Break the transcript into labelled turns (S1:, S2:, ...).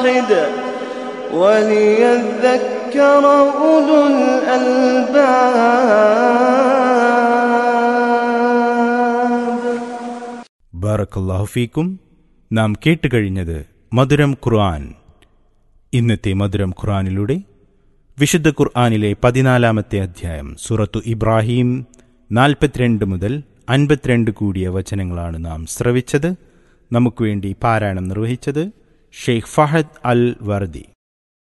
S1: واحد وليذكر أولو الألباب
S2: ബാറക്കല്ലാഹു ഫീക്കും നാം കേട്ടുകഴിഞ്ഞത് മധുരം ഖുർആൻ ഇന്നത്തെ മധുരം ഖുർആനിലൂടെ വിശുദ്ധ ഖുർആനിലെ പതിനാലാമത്തെ അധ്യായം സൂറത്തു ഇബ്രാഹിം നാൽപ്പത്തിരണ്ട് മുതൽ അൻപത്തിരണ്ട് കൂടിയ വചനങ്ങളാണ് നാം ശ്രവിച്ചത് നമുക്ക് വേണ്ടി പാരായണം നിർവഹിച്ചത് ഷെയ്ഖ് ഫഹദ് അൽ വർദി